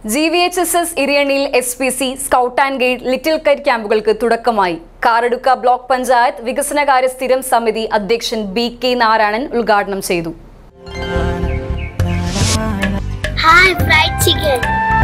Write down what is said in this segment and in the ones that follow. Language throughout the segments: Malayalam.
G V H S S ഇരിയണിയിൽ S P C scout and guide little kite ക്യാമ്പുകൾക്ക് തുടക്കമായി കാറടുക്ക ബ്ലോക്ക് പഞ്ചായത്ത് വികസനകാര്യ സ്ഥിരം സമിതി അധ്യക്ഷൻ ബി കെ നാരായണൻ ഉദ്ഘാടനം ചെയ്തു Hi, fried chicken.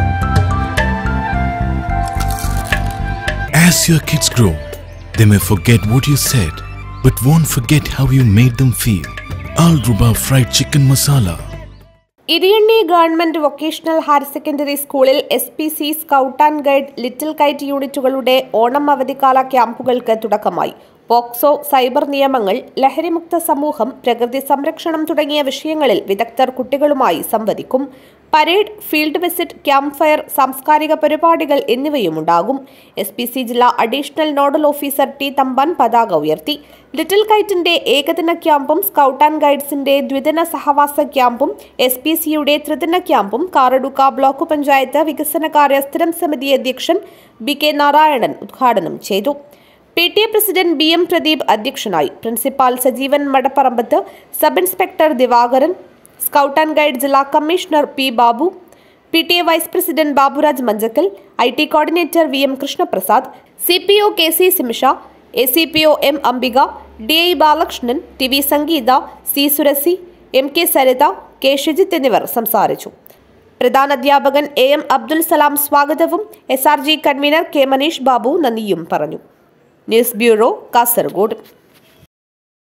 As your kids grow, they may forget what you said, but won't forget how you made them feel. Al Ruba Fried Chicken Masala. Iriyanni government vocational higher secondary സ്കൂളിൽ S P C scout and guide little kite യൂണിറ്റുകളുടെ ഓണം അവധിക്കാല ക്യാമ്പുകൾക്ക് തുടക്കമായി പോക്സോ സൈബർ നിയമങ്ങൾ ലഹരിമുക്ത സമൂഹം പ്രകൃതി സംരക്ഷണം തുടങ്ങിയ വിഷയങ്ങളിൽ വിദഗ്ധർ കുട്ടികളുമായി സംവദിക്കും parade field visit camp fire സാംസ്കാരിക പരിപാടികൾ എന്നിവയുമുണ്ടാകും എസ് പി സി ജില്ലാ additional nodal officer T Thampan പതാക ഉയർത്തി ലിറ്റിൽ കൈറ്റിന്റെ ഏകദിന ക്യാമ്പും സ്കൗട്ട് ആൻഡ് ഗൈഡ്സിന്റെ ദ്വിദിന സഹവാസ ക്യാമ്പും എസ് പി സിയുടെ ത്രിദിന ക്യാമ്പും കാറഡുക്ക ബ്ലോക്ക് പഞ്ചായത്ത് വികസനകാര്യ സ്ഥിരം സമിതി അധ്യക്ഷൻ ബി കെ നാരായണൻ ഉദ്ഘാടനം ചെയ്തു P T A president B M Pradeep അധ്യക്ഷനായി principal Sajeevan Madapparambath sub inspector Divakaran scout and guide ജില്ലാ commissioner P Babu P T A vice president Baburaj Manjakkal I T coordinator V M Krishnaprasad C P O K C Simisha A C P O M Ambika D I Balakrishnan T V Sangeetha C Surasi M K Saritha K Shijith എന്നിവർ സംസാരിച്ചു പ്രധാന അധ്യാപകൻ എ എം അബ്ദുൽ സലാം സ്വാഗതവും S R G convener K Maneesh Babu നന്ദിയും പറഞ്ഞു ന്യൂസ് ബ്യൂറോ കാസർഗോഡ്